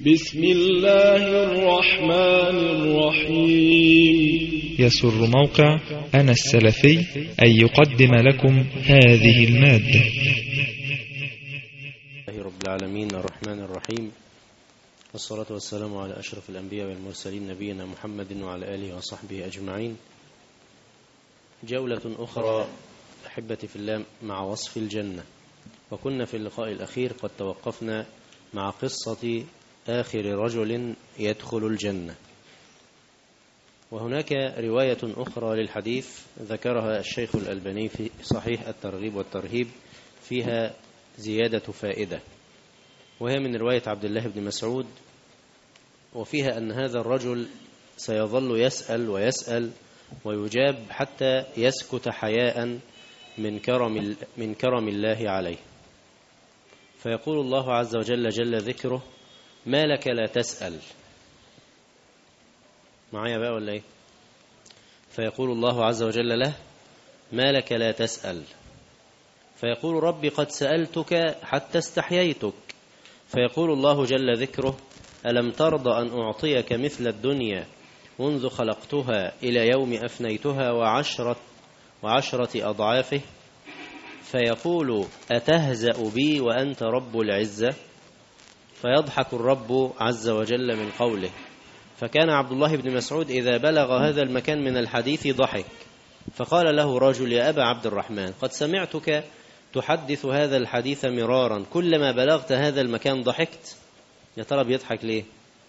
بسم الله الرحمن الرحيم يسر موقع أنا السلفي أن يقدم لكم هذه المادة الله رب العالمين الرحمن الرحيم والصلاة والسلام على أشرف الأنبياء والمرسلين نبينا محمد وعلى آله وصحبه أجمعين جولة أخرى أحبتي في الله مع وصف الجنة وكنا في اللقاء الأخير قد توقفنا مع قصة آخر رجل يدخل الجنة وهناك رواية أخرى للحديث ذكرها الشيخ الألباني في صحيح الترغيب والترهيب فيها زيادة فائدة وهي من رواية عبد الله بن مسعود وفيها أن هذا الرجل سيظل يسأل ويسأل ويجاب حتى يسكت حياء من كرم من كرم الله عليه فيقول الله عز وجل جل ذكره ما لك لا تسأل معايا بقى ولا ايه فيقول الله عز وجل له ما لك لا تسأل فيقول ربي قد سألتك حتى استحييتك فيقول الله جل ذكره ألم ترضى أن أعطيك مثل الدنيا منذ خلقتها إلى يوم أفنيتها وعشرة, وعشرة أضعافه فيقول أتهزأ بي وأنت رب العزة فيضحك الرب عز وجل من قوله فكان عبد الله بن مسعود إذا بلغ هذا المكان من الحديث ضحك فقال له رجل يا أبا عبد الرحمن قد سمعتك تحدث هذا الحديث مرارا كلما بلغت هذا المكان ضحكت يا ترى بيضحك ليه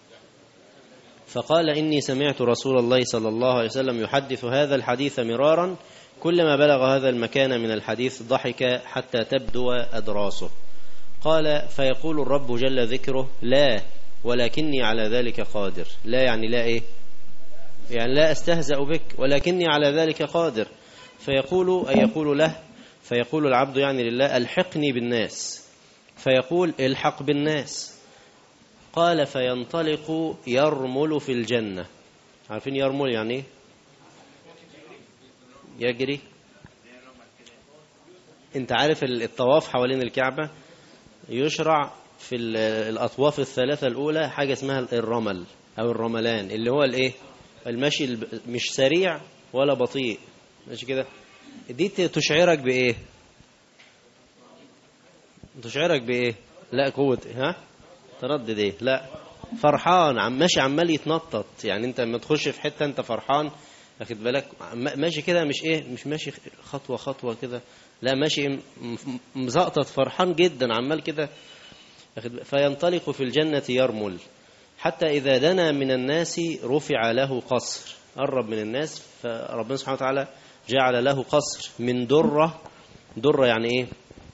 فقال إني سمعت رسول الله صلى الله عليه وسلم يحدث هذا الحديث مرارا كلما بلغ هذا المكان من الحديث ضحك حتى تبدو أدراسه قال فيقول الرب جل ذكره لا ولكني على ذلك قادر لا يعني لا إيه يعني لا أستهزأ بك ولكني على ذلك قادر فيقول أي يقول له فيقول العبد يعني لله الحقني بالناس فيقول الحق بالناس قال فينطلق يرمل في الجنة عارفين يرمل يعني ايه يجري انت عارف الطواف حوالين الكعبة يشرع في الأطواف الثلاثة الأولى حاجة اسمها الرمل أو الرملان اللي هو الايه المشي مش سريع ولا بطيء ماشي كده دي تشعرك بإيه تشعرك بإيه لا قوة ها تردد ايه لا فرحان عم ماشي عمال يتنطط يعني انت لما تخش في حته انت فرحان واخد بالك ماشي كده مش ايه مش ماشي خطوه خطوه كده لا ماشي مزقطط فرحان جدا عمال كده فينطلق في الجنه يرمل حتى اذا دنا من الناس رفع له قصر قرب من الناس فربنا سبحانه وتعالى جعل له قصر من دره دره يعني ايه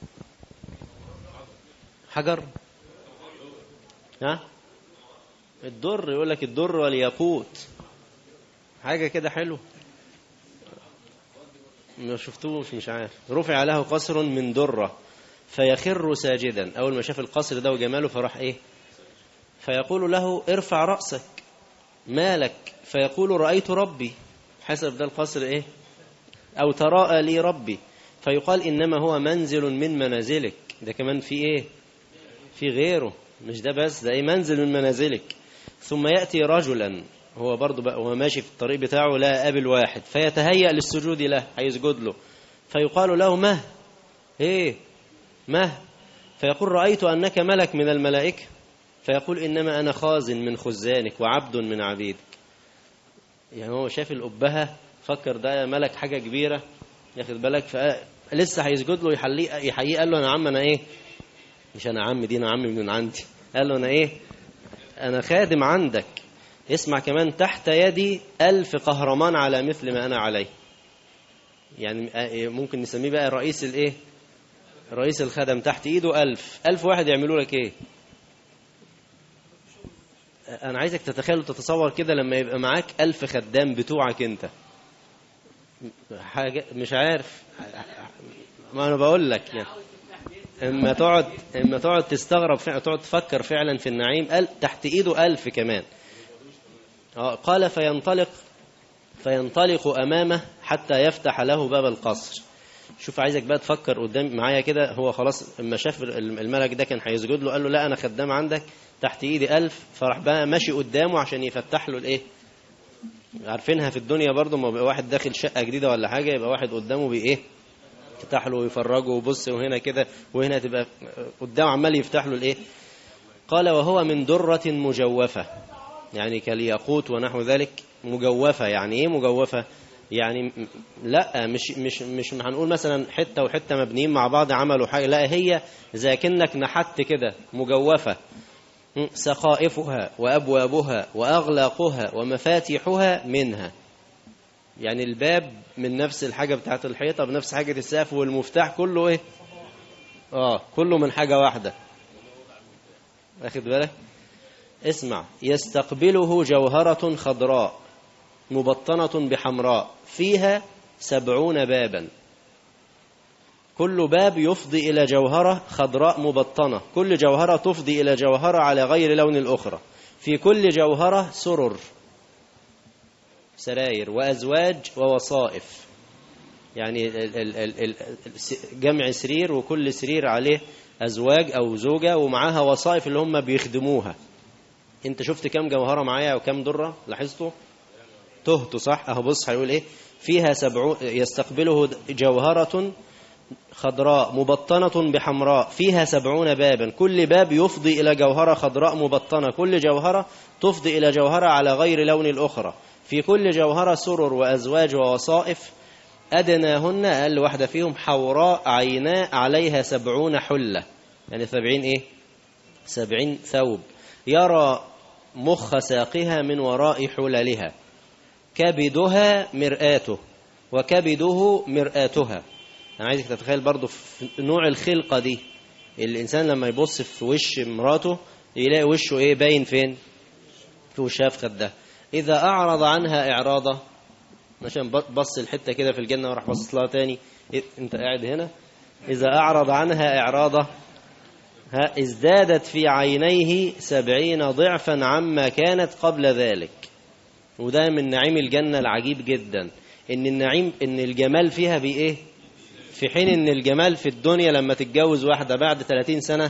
حجر ها الدر يقول لك الدر والياقوت حاجة كده حلو ما شفتوش مش عارف رفع له قصر من درة فيخر ساجدا أول ما شاف القصر ده وجماله فراح إيه فيقول له ارفع رأسك مالك فيقول رأيت ربي حسب ده القصر إيه أو تراءى لي ربي فيقال إنما هو منزل من منازلك ده كمان في إيه في غيره مش ده بس ده ايه منزل من منازلك ثم يأتي رجلا هو برضه بقى وهو ماشي في الطريق بتاعه لا قابل واحد فيتهيأ للسجود له هيسجد له فيقال له مه ايه مه فيقول رأيت أنك ملك من الملائكة فيقول إنما أنا خازن من خزانك وعبد من عبيدك يعني هو شاف الأبهة فكر ده ملك حاجة كبيرة ياخد بالك فلسه هيسجد له يحييه يحييه قال له أنا عم أنا إيه مش أنا عم دي أنا عم من عندي قال له أنا إيه أنا خادم عندك اسمع كمان تحت يدي ألف قهرمان على مثل ما أنا عليه يعني ممكن نسميه بقى رئيس الإيه رئيس الخدم تحت إيده ألف ألف واحد يعملوا لك إيه أنا عايزك تتخيل وتتصور كده لما يبقى معاك ألف خدام بتوعك أنت حاجة مش عارف ما أنا بقول لك يعني اما تقعد اما تقعد تستغرب فعلا تقعد تفكر فعلا في النعيم قال تحت ايده ألف كمان قال فينطلق فينطلق أمامه حتى يفتح له باب القصر شوف عايزك بقى تفكر قدام معايا كده هو خلاص لما شاف الملك ده كان هيسجد له قال له لا انا خدام عندك تحت ايدي ألف فراح بقى ماشي قدامه عشان يفتح له الايه عارفينها في الدنيا برضه ما بيبقى واحد داخل شقه جديده ولا حاجه يبقى واحد قدامه بايه يفتح له ويفرجه وبص وهنا كده وهنا تبقى قدامه عمال يفتح له الايه قال وهو من درة مجوفة يعني كالياقوت ونحو ذلك مجوفة يعني ايه مجوفة يعني م- لا مش مش مش هنقول مثلا حته وحته مبنيين مع بعض عملوا حاجه لا هي زي كأنك نحت كده مجوفه م- سقائفها وابوابها واغلاقها ومفاتيحها منها يعني الباب من نفس الحاجه بتاعت الحيطه بنفس حاجه السقف والمفتاح كله ايه اه كله من حاجه واحده واخد بالك اسمع يستقبله جوهرة خضراء مبطنة بحمراء فيها سبعون بابا كل باب يفضي إلى جوهرة خضراء مبطنة كل جوهرة تفضي إلى جوهرة على غير لون الأخرى في كل جوهرة سرر سراير وأزواج ووصائف يعني ال- ال- ال- ال- ال- جمع سرير وكل سرير عليه أزواج أو زوجة ومعاها وصائف اللي هم بيخدموها انت شفت كم جوهرة معايا وكم درة لاحظته تهت صح اهو بص هيقول ايه فيها سبعون يستقبله جوهرة خضراء مبطنة بحمراء فيها سبعون بابا كل باب يفضي إلى جوهرة خضراء مبطنة كل جوهرة تفضي إلى جوهرة على غير لون الأخرى في كل جوهرة سرر وأزواج ووصائف أدناهن أقل واحدة فيهم حوراء عيناء عليها سبعون حلة يعني سبعين إيه سبعين ثوب يرى مخ ساقها من وراء حللها كبدها مرآته وكبده مرآتها أنا عايزك تتخيل برضو في نوع الخلقة دي الإنسان لما يبص في وش مراته يلاقي وشه إيه باين فين في وشها في خدها إذا أعرض عنها إعراضة عشان بص الحتة كده في الجنة وراح بص لها تاني إيه أنت قاعد هنا إذا أعرض عنها إعراضة ها ازدادت في عينيه سبعين ضعفا عما كانت قبل ذلك وده من نعيم الجنة العجيب جدا ان النعيم ان الجمال فيها بايه في حين ان الجمال في الدنيا لما تتجوز واحدة بعد 30 سنة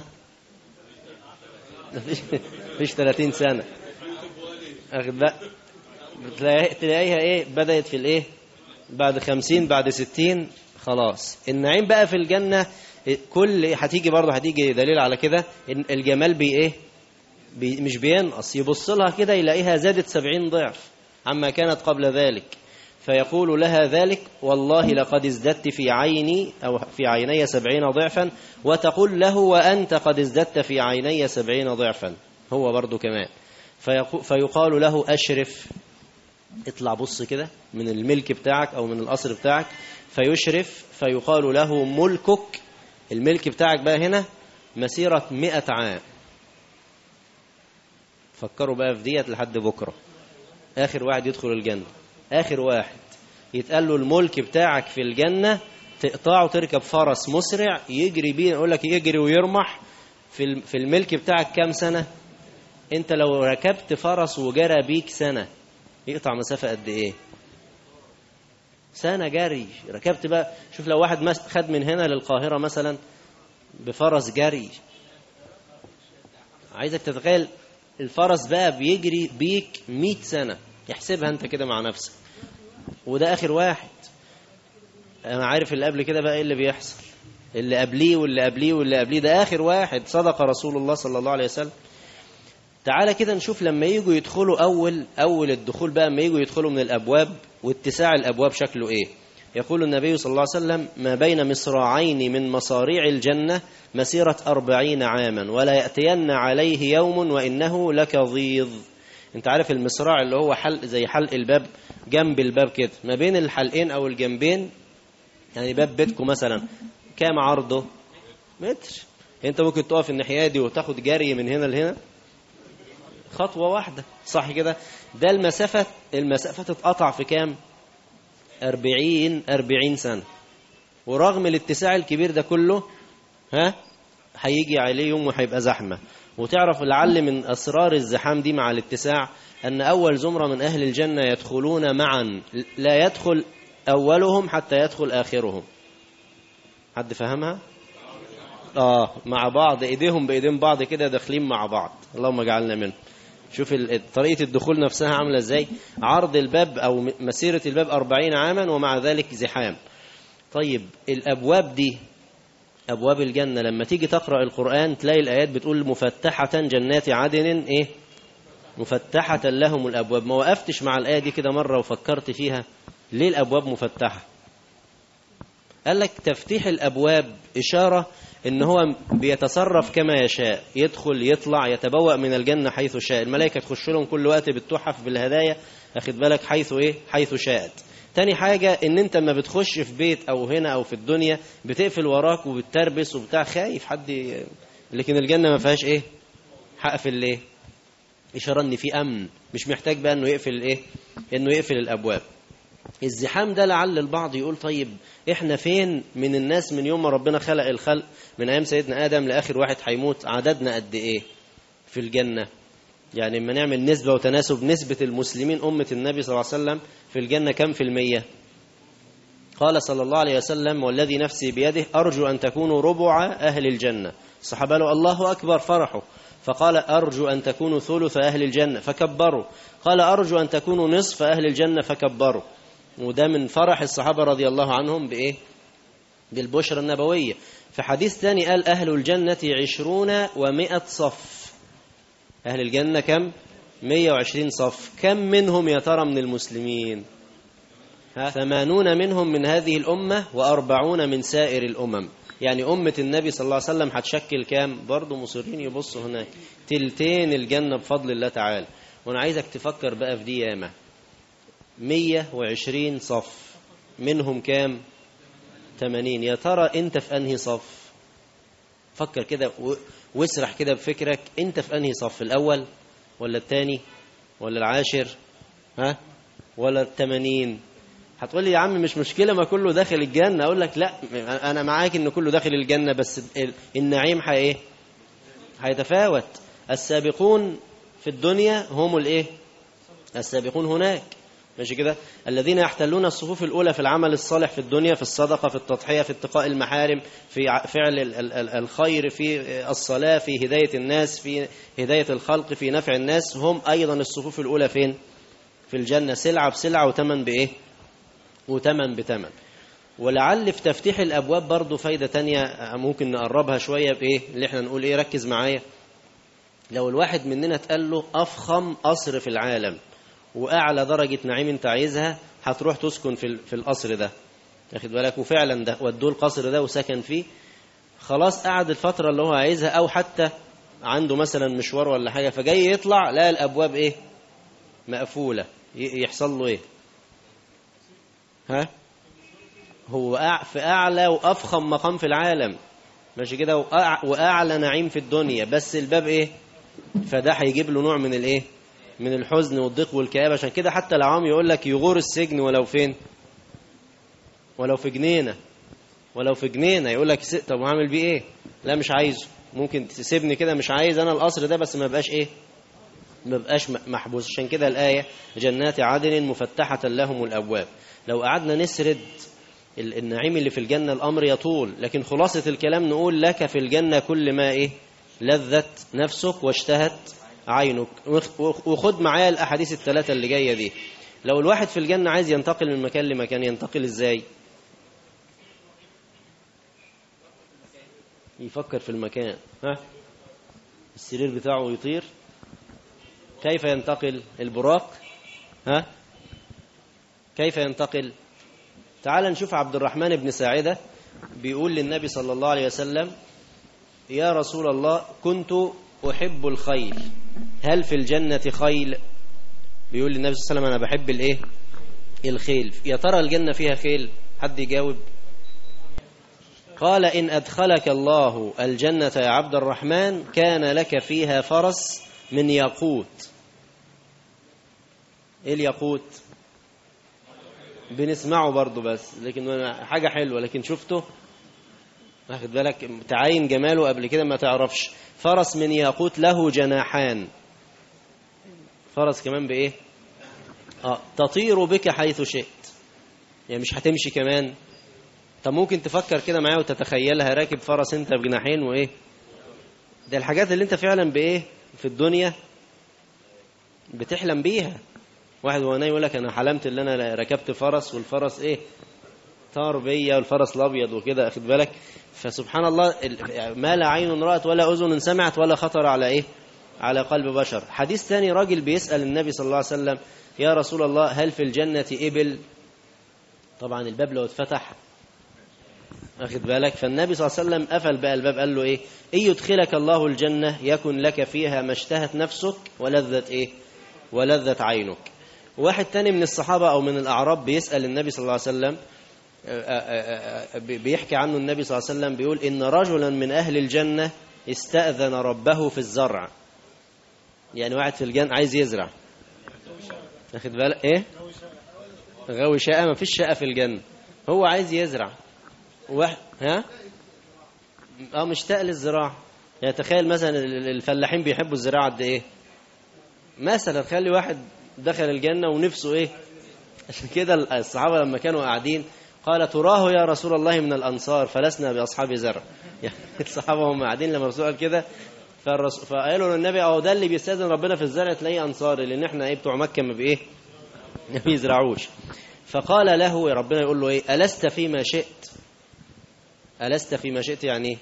مفيش مفيش 30 سنة أخد بقى بتلاقي- تلاقيها ايه بدأت في الايه بعد 50 بعد 60 خلاص النعيم بقى في الجنة كل هتيجي برضه هتيجي دليل على كده ان الجمال بي ايه بي مش بينقص يبص لها كده يلاقيها زادت سبعين ضعف عما كانت قبل ذلك فيقول لها ذلك والله لقد ازددت في عيني أو في عيني سبعين ضعفا وتقول له وأنت قد ازددت في عيني سبعين ضعفا هو برضو كمان فيقو- فيقال له أشرف اطلع بص كده من الملك بتاعك أو من القصر بتاعك فيشرف فيقال له ملكك الملك بتاعك بقى هنا مسيرة مئة عام فكروا بقى في ديت لحد بكرة آخر واحد يدخل الجنة آخر واحد يتقال له الملك بتاعك في الجنة تقطعه تركب فرس مسرع يجري بيه يقول لك يجري ويرمح في الم- في الملك بتاعك كام سنة انت لو ركبت فرس وجرى بيك سنة يقطع مسافة قد ايه سنة جري ركبت بقى شوف لو واحد مس- خد من هنا للقاهرة مثلا بفرس جري عايزك تتخيل الفرس بقى بيجري بيك 100 سنة يحسبها انت كده مع نفسك وده اخر واحد انا عارف اللي قبل كده بقى ايه اللي بيحصل اللي قبليه واللي قبليه واللي قبليه ده اخر واحد صدق رسول الله صلى الله عليه وسلم تعالى كده نشوف لما يجوا يدخلوا اول اول الدخول بقى لما يجوا يدخلوا من الابواب واتساع الابواب شكله ايه يقول النبي صلى الله عليه وسلم ما بين مصراعين من مصاريع الجنة مسيرة أربعين عاما ولا يأتين عليه يوم وإنه لكظيظ انت عارف المصراع اللي هو حلق زي حلق الباب جنب الباب كده ما بين الحلقين أو الجنبين يعني باب بيتكم مثلا كام عرضه متر انت ممكن تقف الناحية دي وتاخد جري من هنا لهنا خطوة واحدة صح كده ده المسافة المسافة تتقطع في كام أربعين أربعين سنة ورغم الاتساع الكبير ده كله ها هيجي عليه يوم وهيبقى زحمة وتعرف لعل من أسرار الزحام دي مع الاتساع أن أول زمرة من أهل الجنة يدخلون معا لا يدخل أولهم حتى يدخل آخرهم حد فهمها اه مع بعض ايديهم بايدين بعض كده داخلين مع بعض اللهم اجعلنا منهم شوف ال- طريقة الدخول نفسها عاملة ازاي عرض الباب او م- مسيرة الباب أربعين عاما ومع ذلك زحام طيب الأبواب دي أبواب الجنة لما تيجي تقرأ القرآن تلاقي الآيات بتقول مفتحة جنات عدن إيه مفتحة لهم الأبواب ما وقفتش مع الآية دي كده مرة وفكرت فيها ليه الأبواب مفتحة قال لك تفتيح الأبواب إشارة إن هو بيتصرف كما يشاء يدخل يطلع يتبوأ من الجنة حيث شاء الملائكة تخش لهم كل وقت بالتحف بالهدايا أخد بالك حيث إيه حيث شاءت تاني حاجة إن أنت لما بتخش في بيت أو هنا أو في الدنيا بتقفل وراك وبتربس وبتاع خايف حد ي- لكن الجنة ما فيهاش إيه هقفل ليه إشارة إن في أمن مش محتاج بقى إنه يقفل إيه إنه يقفل الأبواب الزحام ده لعل البعض يقول طيب احنا فين من الناس من يوم ما ربنا خلق الخلق من ايام سيدنا ادم لاخر واحد هيموت عددنا قد ايه في الجنه يعني لما نعمل نسبه وتناسب نسبه المسلمين امه النبي صلى الله عليه وسلم في الجنه كم في الميه قال صلى الله عليه وسلم والذي نفسي بيده ارجو ان تكونوا ربع اهل الجنه الصحابه له الله اكبر فرحوا فقال ارجو ان تكونوا ثلث اهل الجنه فكبروا قال ارجو ان تكونوا نصف اهل الجنه فكبروا وده من فرح الصحابة رضي الله عنهم بإيه بالبشرى النبوية في حديث ثاني قال أهل الجنة عشرون ومائة صف أهل الجنة كم مية وعشرين صف كم منهم يا ترى من المسلمين ها؟ ثمانون منهم من هذه الأمة وأربعون من سائر الأمم يعني أمة النبي صلى الله عليه وسلم هتشكل كام برضو مصرين يبصوا هناك تلتين الجنة بفضل الله تعالى وأنا عايزك تفكر بقى في دي ياما مية وعشرين صف منهم كام تمانين يا ترى انت في انهي صف فكر كده و- واسرح كده بفكرك انت في انهي صف الاول ولا الثاني ولا العاشر ها ولا التمانين هتقول لي يا عم مش مشكلة ما كله داخل الجنة اقول لك لا انا معاك ان كله داخل الجنة بس ال- النعيم هي ايه هيتفاوت السابقون في الدنيا هم الايه السابقون هناك ماشي كده الذين يحتلون الصفوف الأولى في العمل الصالح في الدنيا في الصدقة في التضحية في اتقاء المحارم في ع- فعل ال- ال- ال- الخير في الصلاة في هداية الناس في هداية الخلق في نفع الناس هم أيضا الصفوف الأولى فين في الجنة سلعة بسلعة وتمن بإيه وتمن بتمن ولعل في تفتيح الأبواب برضو فايدة تانية ممكن نقربها شوية بإيه اللي احنا نقول إيه ركز معايا لو الواحد مننا اتقال له أفخم قصر في العالم واعلى درجه نعيم انت عايزها هتروح تسكن في ال- في القصر ده واخد بالك وفعلا ده ودوه القصر ده وسكن فيه خلاص قعد الفتره اللي هو عايزها او حتى عنده مثلا مشوار ولا حاجه فجاي يطلع لقى الابواب ايه مقفوله ي- يحصل له ايه ها هو أع- في اعلى وافخم مقام في العالم ماشي كده وأع- واعلى نعيم في الدنيا بس الباب ايه فده هيجيب له نوع من الايه من الحزن والضيق والكآبة عشان كده حتى العوام يقول لك يغور السجن ولو فين ولو في جنينة ولو في جنينة يقول لك س- طب هعمل بيه ايه لا مش عايزه ممكن تسيبني كده مش عايز انا القصر ده بس ما بقاش ايه ما بقاش م- محبوس عشان كده الآية جنات عدن مفتحة لهم الأبواب لو قعدنا نسرد ال- النعيم اللي في الجنة الأمر يطول لكن خلاصة الكلام نقول لك في الجنة كل ما إيه لذت نفسك واشتهت عينك وخ- وخ- وخد معايا الأحاديث الثلاثة اللي جاية دي لو الواحد في الجنة عايز ينتقل من مكان لمكان ينتقل إزاي يفكر في المكان ها السرير بتاعه يطير كيف ينتقل البراق ها كيف ينتقل تعال نشوف عبد الرحمن بن ساعدة بيقول للنبي صلى الله عليه وسلم يا رسول الله كنت أحب الخيل هل في الجنة خيل بيقول للنبي صلى الله عليه وسلم أنا بحب الإيه الخيل يا ترى الجنة فيها خيل حد يجاوب قال إن أدخلك الله الجنة يا عبد الرحمن كان لك فيها فرس من ياقوت إيه الياقوت بنسمعه برضه بس لكن حاجة حلوة لكن شفته واخد بالك تعاين جماله قبل كده ما تعرفش فرس من ياقوت له جناحان فرس كمان بإيه آه تطير بك حيث شئت يعني مش هتمشي كمان طب ممكن تفكر كده معايا وتتخيلها راكب فرس انت بجناحين وايه ده الحاجات اللي انت فعلا بايه في الدنيا بتحلم بيها واحد وهو نايم يقول لك انا حلمت ان انا ركبت فرس والفرس ايه طار بيا والفرس الابيض وكده اخد بالك فسبحان الله ال- ما لا عين رأت ولا اذن سمعت ولا خطر على ايه على قلب بشر حديث ثاني راجل بيسأل النبي صلى الله عليه وسلم يا رسول الله هل في الجنة إبل طبعا الباب لو اتفتح واخد بالك فالنبي صلى الله عليه وسلم قفل بقى الباب قال له ايه ان يدخلك الله الجنة يكن لك فيها ما اشتهت نفسك ولذت ايه ولذت عينك واحد تاني من الصحابة او من الاعراب بيسأل النبي صلى الله عليه وسلم آه، آه، آه، بيحكي عنه النبي صلى الله عليه وسلم بيقول ان رجلا من اهل الجنة استأذن ربه في الزرع يعني واحد في الجنة عايز يزرع واخد بالك ايه غاوي شقة ما فيش شقة في الجنة هو عايز يزرع واحد ها اه مشتاق للزراعة يعني تخيل مثلا ال- الفلاحين بيحبوا الزراعة قد ايه مثلا خلي واحد دخل الجنة ونفسه ايه عشان كده الصحابة لما كانوا قاعدين قال تراه يا رسول الله من الأنصار فلسنا بأصحاب زرع يعني الصحابة هم قاعدين لما الرسول قال كده فالرسول فقالوا للنبي اه ده اللي بيستاذن ربنا في الزرع تلاقيه أنصاري لأن احنا ايه بتوع مكة ما بإيه ما بيزرعوش فقال له يا ربنا يقول له ايه ألست فيما شئت ألست فيما شئت يعني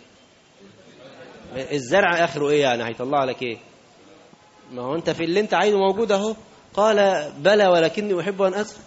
ايه الزرع آخره ايه يعني هيطلع لك ايه ما هو انت في اللي انت عايزه موجود اهو قال بلى ولكني احب ان ازرع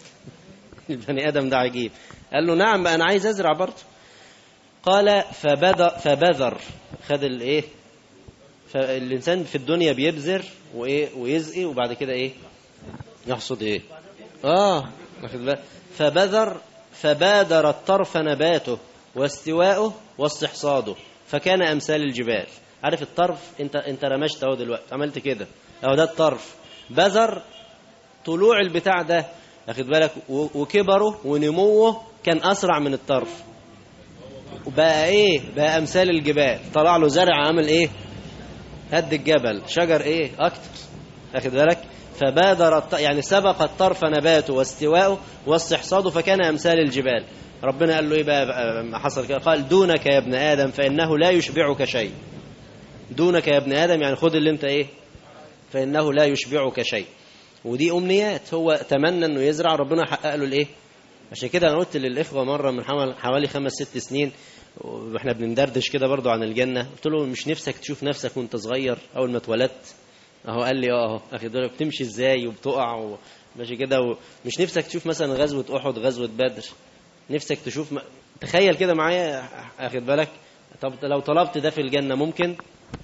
البني ادم ده عجيب قال له نعم انا عايز ازرع برضه قال فبذر فبذر خد الايه فالانسان في الدنيا بيبذر وايه ويزقي وبعد كده ايه يحصد ايه اه واخد بالك فبذر فبادر الطرف نباته واستواؤه واستحصاده فكان امثال الجبال عارف الطرف انت انت رمشت اهو دلوقتي عملت كده اهو ده الطرف بذر طلوع البتاع ده واخد بالك و- وكبره ونموه كان اسرع من الطرف وبقى ايه بقى امثال الجبال طلع له زرع عامل ايه قد الجبل شجر ايه اكتر واخد بالك فبادر الط... يعني سبق الطرف نباته واستواؤه واستحصاده فكان امثال الجبال ربنا قال له ايه بقى, بقى ما حصل كده قال دونك يا ابن ادم فانه لا يشبعك شيء دونك يا ابن ادم يعني خد اللي انت ايه فانه لا يشبعك شيء ودي امنيات هو تمنى انه يزرع ربنا حقق له الايه عشان كده انا قلت للاخوه مره من حوالي- حوالي خمس ست سنين واحنا بندردش كده برضو عن الجنه قلت له مش نفسك تشوف نفسك وانت صغير اول ما اتولدت اهو قال لي اه اهو اخد بالك بتمشي ازاي وبتقع وماشي كده ومش نفسك تشوف مثلا غزوه احد غزوه بدر نفسك تشوف م... تخيل كده معايا اخد بالك طب لو طلبت ده في الجنه ممكن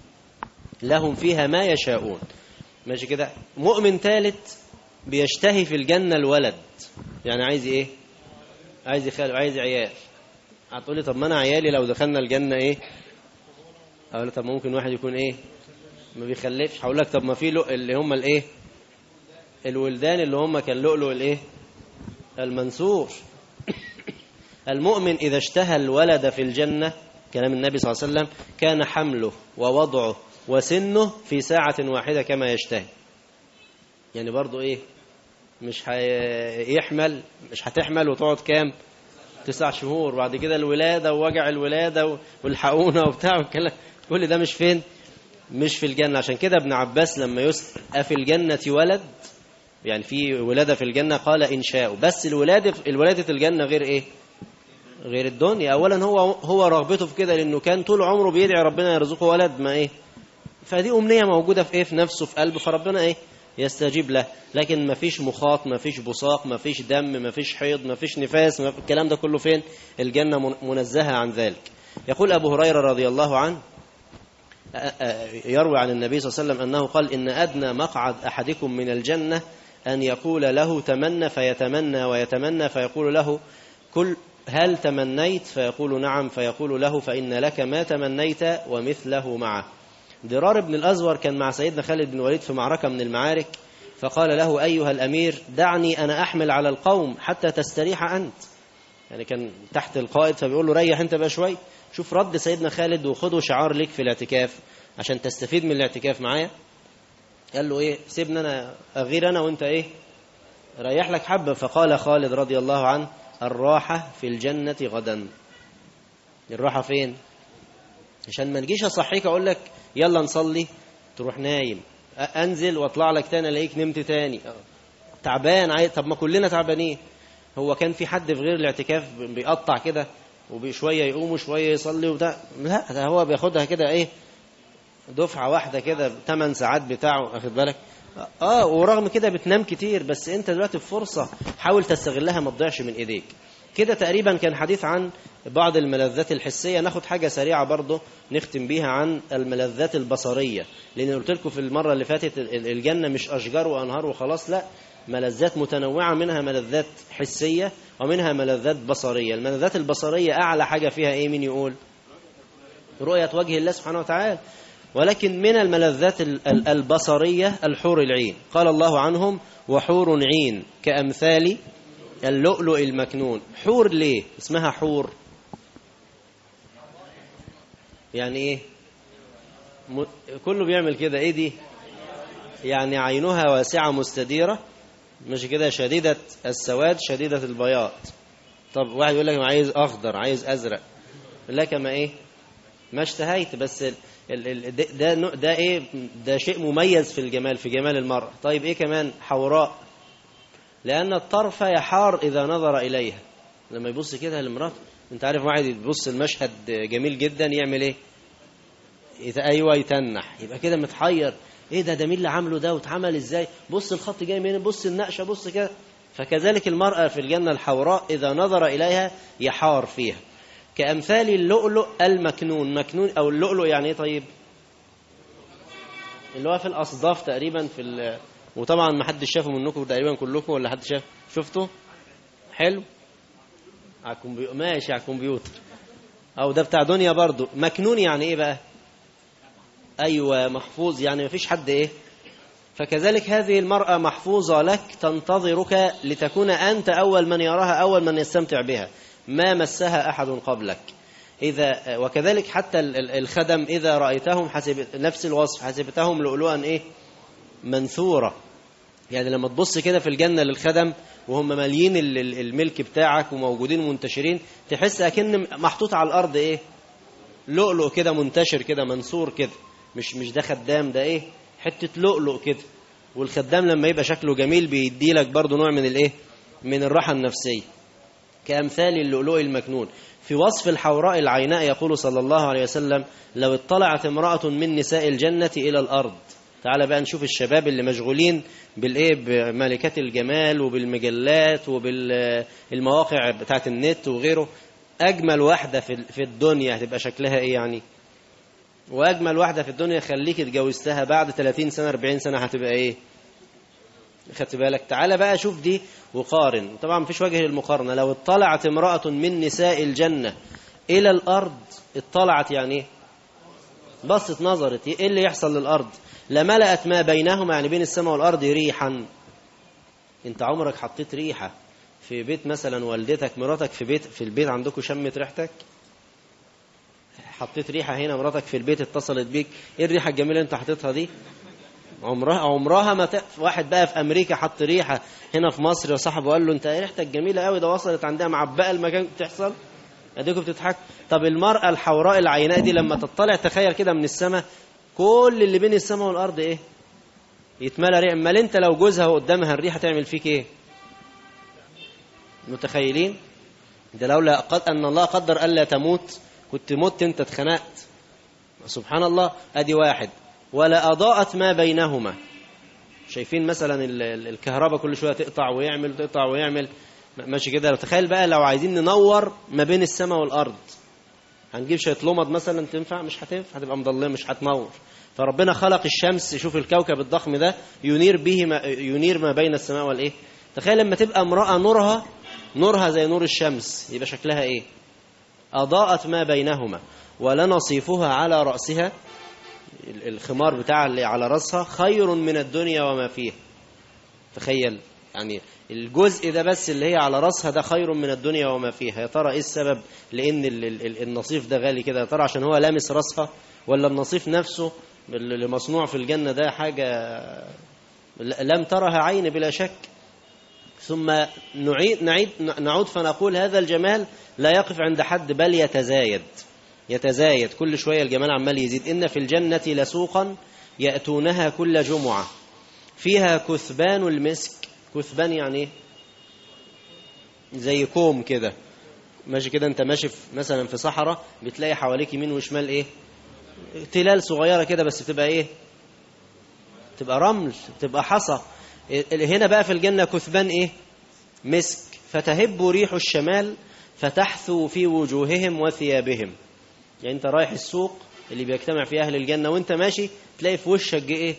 لهم فيها ما يشاءون ماشي كده مؤمن ثالث بيشتهي في الجنة الولد يعني عايز ايه عايز يخلف عايز عيال هتقولي طب ما انا عيالي لو دخلنا الجنة ايه اقول لك طب ممكن واحد يكون ايه ما بيخلفش هقول لك طب ما في لؤ اللي هم الايه الولدان اللي هم كان لؤلؤ الايه المنثور المؤمن إذا اشتهى الولد في الجنة كلام النبي صلى الله عليه وسلم كان حمله ووضعه وسنه في ساعة واحدة كما يشتهي يعني برضو إيه مش هيحمل مش هتحمل وتقعد كام تسع شهور بعد كده الولادة ووجع الولادة والحقونة وبتاع والكلام كل ده مش فين مش في الجنة عشان كده ابن عباس لما يسأل أفي الجنة ولد يعني في ولادة في الجنة قال إن شاء بس الولادة الولادة الجنة غير إيه غير الدنيا اولا هو هو رغبته في كده لانه كان طول عمره بيدعي ربنا يرزقه ولد ما ايه فدي امنيه موجوده في ايه في نفسه في قلبه فربنا ايه يستجيب له لكن ما فيش مخاط ما فيش بصاق ما فيش دم ما فيش حيض ما فيش نفاس ما الكلام ده كله فين الجنه من- منزهه عن ذلك يقول ابو هريره رضي الله عنه أ- أ- يروي عن النبي صلى الله عليه وسلم انه قال ان ادنى مقعد احدكم من الجنه ان يقول له تمنى فيتمنى ويتمنى فيقول له كل هل تمنيت فيقول نعم فيقول له فإن لك ما تمنيت ومثله معه ضرار بن الأزور كان مع سيدنا خالد بن الوليد في معركة من المعارك فقال له أيها الأمير دعني أنا أحمل على القوم حتى تستريح أنت يعني كان تحت القائد فبيقول له ريح أنت بقى شوي شوف رد سيدنا خالد وخده شعار لك في الاعتكاف عشان تستفيد من الاعتكاف معايا قال له ايه سيبني انا اغير انا وانت ايه ريح لك حبه فقال خالد رضي الله عنه الراحة في الجنة غدا الراحة فين عشان ما نجيش اصحيك اقول لك يلا نصلي تروح نايم أ- انزل واطلع لك تاني الاقيك نمت تاني تعبان عايز طب ما كلنا تعبانين هو كان في حد في غير الاعتكاف بيقطع كده وبشويه يقوم وشويه يصلي وبتاع لا ده هو بياخدها كده ايه دفعه واحده كده 8 ساعات بتاعه واخد بالك اه ورغم كده بتنام كتير بس انت دلوقتي بفرصه حاول تستغلها ما تضيعش من ايديك كده تقريبا كان حديث عن بعض الملذات الحسيه ناخد حاجه سريعه برضه نختم بيها عن الملذات البصريه لان قلت لكم في المره اللي فاتت ال- الجنه مش اشجار وانهار وخلاص لا ملذات متنوعه منها ملذات حسيه ومنها ملذات بصريه الملذات البصريه اعلى حاجه فيها ايه مين يقول رؤية وجه الله سبحانه وتعالى ولكن من الملذات ال- ال- البصرية الحور العين قال الله عنهم وحور عين كأمثال اللؤلؤ المكنون حور ليه اسمها حور يعني ايه م... كله بيعمل كده ايه دي يعني عينها واسعة مستديرة مش كده شديدة السواد شديدة البياض طب واحد يقول لك أنا عايز اخضر عايز ازرق لك ما ايه ما اشتهيت بس ال ال ال ده, ده, نوع- ده ايه ده شيء مميز في الجمال في جمال المرأة طيب ايه كمان حوراء لأن الطرف يحار إذا نظر إليها لما يبص كده لمراته انت عارف واحد يبص المشهد جميل جدا يعمل ايه يت- ايوه يتنح يبقى كده متحير ايه ده ده مين اللي عامله ده واتعمل ازاي بص الخط جاي منين بص النقشه بص كده فكذلك المرأة في الجنة الحوراء إذا نظر إليها يحار فيها كأمثال اللؤلؤ المكنون مكنون أو اللؤلؤ يعني إيه طيب اللي هو في الأصداف تقريبا في ال... وطبعا ما حدش شافه منكم تقريبا كلكم ولا حد شاف شفته حلو على الكمبيوتر ماشي على الكمبيوتر أو ده بتاع دنيا برضو مكنون يعني إيه بقى أيوة محفوظ يعني ما فيش حد إيه فكذلك هذه المرأة محفوظة لك تنتظرك لتكون أنت أول من يراها أول من يستمتع بها ما مسها أحد قبلك إذا وكذلك حتى ال- ال- الخدم إذا رأيتهم حسب نفس الوصف حسبتهم لؤلؤا إيه منثورة يعني لما تبص كده في الجنة للخدم وهم ماليين ال- ال- الملك بتاعك وموجودين منتشرين تحس أكن محطوط على الأرض إيه لؤلؤ كده منتشر كده منثور كده مش مش ده خدام ده إيه حتة لؤلؤ كده والخدام لما يبقى شكله جميل بيدي لك برضه نوع من الإيه من الراحة النفسية كأمثال اللؤلؤ المكنون في وصف الحوراء العيناء يقول صلى الله عليه وسلم لو اطلعت امرأة من نساء الجنة إلى الأرض تعال بقى نشوف الشباب اللي مشغولين بالايه بملكات الجمال وبالمجلات وبالمواقع بتاعت النت وغيره اجمل واحده في في الدنيا هتبقى شكلها ايه يعني واجمل واحده في الدنيا خليك اتجوزتها بعد 30 سنه 40 سنه هتبقى ايه خدت بالك تعالى بقى شوف دي وقارن طبعا مفيش وجه للمقارنه لو اطلعت امراه من نساء الجنه الى الارض اطلعت يعني ايه بصت نظرت ايه اللي يحصل للارض لملأت ما بينهما يعني بين السماء والارض ريحا انت عمرك حطيت ريحه في بيت مثلا والدتك مراتك في بيت في البيت عندكم شمت ريحتك حطيت ريحه هنا مراتك في البيت اتصلت بيك ايه الريحه الجميله اللي انت حاططها دي عمرها عمرها ما ت... واحد بقى في امريكا حط ريحه هنا في مصر وصاحبه قال له انت ريحتك جميله قوي ده وصلت عندها معبقه المكان بتحصل اديكم بتضحك طب المراه الحوراء العيناء دي لما تطلع تخيل كده من السماء كل اللي بين السماء والارض ايه يتملى ريح امال انت لو جوزها قدامها الريحه تعمل فيك ايه متخيلين ده لولا قد ان الله قدر الا تموت كنت مت انت اتخنقت سبحان الله ادي واحد ولا اضاءت ما بينهما شايفين مثلا ال- ال- الكهرباء كل شويه تقطع ويعمل تقطع ويعمل ماشي كده تخيل بقى لو عايزين ننور ما بين السماء والارض هنجيب شويه لمض مثلا تنفع مش هتنفع هتبقى مضلمه مش هتنور فربنا خلق الشمس شوف الكوكب الضخم ده ينير به ما ينير ما بين السماء والايه تخيل لما تبقى امراه نورها نورها زي نور الشمس يبقى شكلها ايه اضاءت ما بينهما ولنصيفها على راسها ال- الخمار بتاع اللي على راسها خير من الدنيا وما فيها تخيل يعني الجزء ده بس اللي هي على راسها ده خير من الدنيا وما فيها يا ترى ايه السبب لان ال- ال- ال- النصيف ده غالي كده يا ترى عشان هو لامس راسها ولا النصيف نفسه اللي مصنوع في الجنة ده حاجة ل- لم ترها عين بلا شك ثم نعيد نعيد نعود فنقول هذا الجمال لا يقف عند حد بل يتزايد يتزايد كل شوية الجمال عمال يزيد إن في الجنة لسوقا يأتونها كل جمعة فيها كثبان المسك كثبان يعني إيه؟ زي كوم كده ماشي كده انت ماشي في مثلا في صحراء بتلاقي حواليك يمين وشمال ايه تلال صغيرة كده بس بتبقى ايه تبقى رمل تبقى حصى هنا بقى في الجنة كثبان ايه مسك فتهب ريح الشمال فتحثو في وجوههم وثيابهم يعني انت رايح السوق اللي بيجتمع فيه اهل الجنة وانت ماشي تلاقي في وشك ايه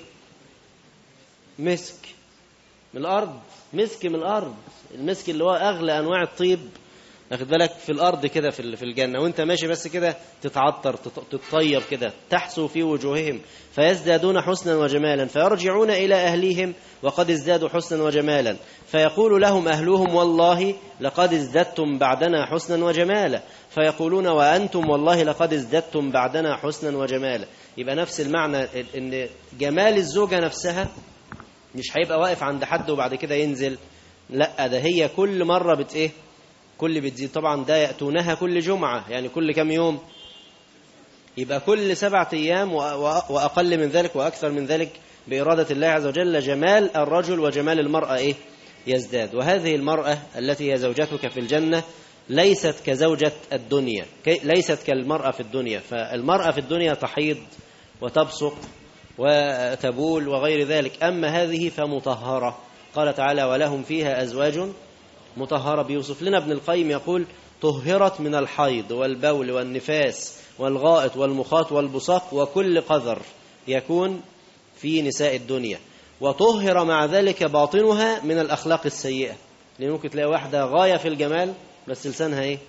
مسك من الارض مسك من الارض المسك اللي هو اغلى انواع الطيب واخد بالك في الارض كده في في الجنه وانت ماشي بس كده تتعطر تتطيب كده تحسو في وجوههم فيزدادون حسنا وجمالا فيرجعون الى اهليهم وقد ازدادوا حسنا وجمالا فيقول لهم اهلهم والله لقد ازددتم بعدنا حسنا وجمالا فيقولون وانتم والله لقد ازددتم بعدنا حسنا وجمالا يبقى نفس المعنى ان جمال الزوجه نفسها مش هيبقى واقف عند حد وبعد كده ينزل لا ده هي كل مره بت ايه كل بتزيد طبعا ده يأتونها كل جمعة يعني كل كم يوم يبقى كل سبعة أيام وأقل من ذلك وأكثر من ذلك بإرادة الله عز وجل جمال الرجل وجمال المرأة إيه يزداد وهذه المرأة التي هي زوجتك في الجنة ليست كزوجة الدنيا ليست كالمرأة في الدنيا فالمرأة في الدنيا تحيض وتبصق وتبول وغير ذلك أما هذه فمطهرة قال تعالى ولهم فيها أزواج مطهرة بيوصف لنا ابن القيم يقول طهرت من الحيض والبول والنفاس والغائط والمخاط والبصاق وكل قذر يكون في نساء الدنيا وطهر مع ذلك باطنها من الأخلاق السيئة لأن ممكن تلاقي واحدة غاية في الجمال بس لسانها ايه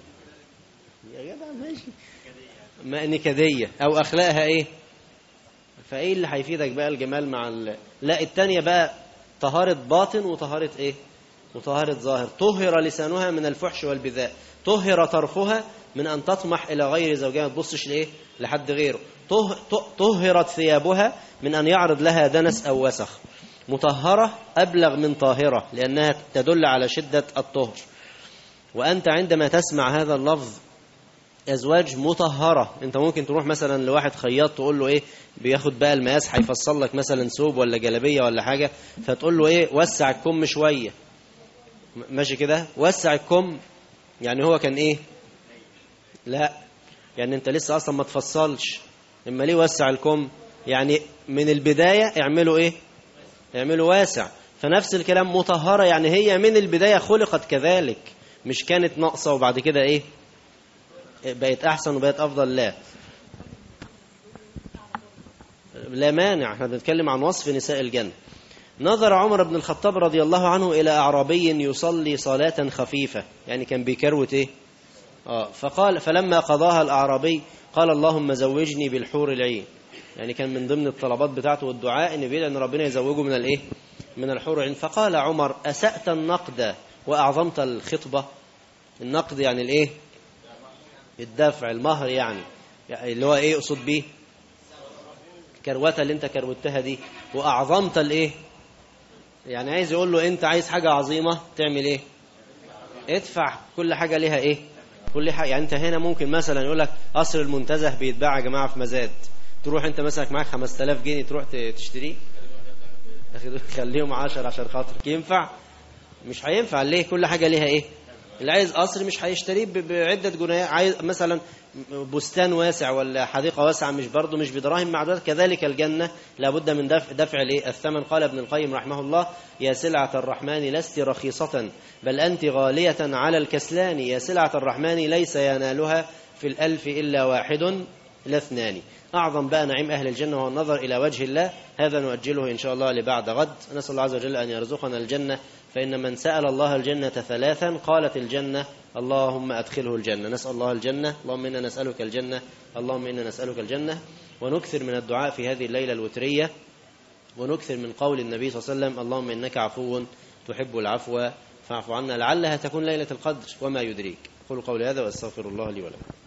يا جدع ماشي ما نكدية أو أخلاقها ايه فايه اللي هيفيدك بقى الجمال مع ال... لا التانية بقى طهارة باطن وطهارة ايه وطهارة ظاهر طهر لسانها من الفحش والبذاء طهر طرفها من أن تطمح إلى غير زوجها ما تبصش لإيه لحد غيره طهرت ثيابها من أن يعرض لها دنس أو وسخ مطهرة أبلغ من طاهرة لأنها تدل على شدة الطهر وأنت عندما تسمع هذا اللفظ أزواج مطهرة أنت ممكن تروح مثلا لواحد خياط تقول له إيه بياخد بقى المقاس هيفصل لك مثلا ثوب ولا جلبية ولا حاجة فتقول له إيه وسع الكم شوية ماشي كده وسع الكم يعني هو كان ايه لا يعني انت لسه اصلا ما تفصلش اما ليه وسع الكم يعني من البداية اعملوا ايه اعملوا واسع فنفس الكلام مطهرة يعني هي من البداية خلقت كذلك مش كانت ناقصة وبعد كده ايه بقت احسن وبقت افضل لا لا مانع احنا بنتكلم عن وصف نساء الجنة نظر عمر بن الخطاب رضي الله عنه إلى أعرابي يصلي صلاة خفيفة يعني كان بيكروت إيه آه فقال فلما قضاها الأعرابي قال اللهم زوجني بالحور العين يعني كان من ضمن الطلبات بتاعته والدعاء إن بيدعي أن ربنا يزوجه من الإيه من الحور العين فقال عمر أسأت النقد وأعظمت الخطبة النقد يعني الإيه الدفع المهر يعني, يعني اللي هو إيه أقصد بيه كروته اللي انت كروتها دي وأعظمت الإيه يعني عايز يقول له انت عايز حاجة عظيمة تعمل ايه ادفع كل حاجة ليها ايه كل حاجة يعني انت هنا ممكن مثلا يقول لك قصر المنتزه بيتباع يا جماعة في مزاد تروح انت مثلا معاك 5000 جنيه تروح تشتريه خليهم 10 عشان خاطرك ينفع مش هينفع ليه كل حاجة ليها ايه اللي عايز قصر مش هيشتريه بعدة جنيهات عايز مثلا بستان واسع ولا حديقة واسعة مش برضه مش بدراهم معدودة كذلك الجنة لابد من دفع, دفع الايه الثمن قال ابن القيم رحمه الله يا سلعة الرحمن لست رخيصة بل أنت غالية على الكسلان يا سلعة الرحمن ليس ينالها في الألف إلا واحد لا اثنان أعظم بقى نعيم أهل الجنة هو النظر إلى وجه الله هذا نؤجله إن شاء الله لبعد غد نسأل الله عز وجل أن يرزقنا الجنة فإن من سأل الله الجنة ثلاثا قالت الجنة اللهم أدخله الجنة نسأل الله الجنة اللهم إنا نسألك الجنة اللهم إنا نسألك الجنة ونكثر من الدعاء في هذه الليلة الوترية ونكثر من قول النبي صلى الله عليه وسلم اللهم إنك عفو تحب العفو فاعف عنا لعلها تكون ليلة القدر وما يدريك قولوا قولي هذا وأستغفر الله لي ولكم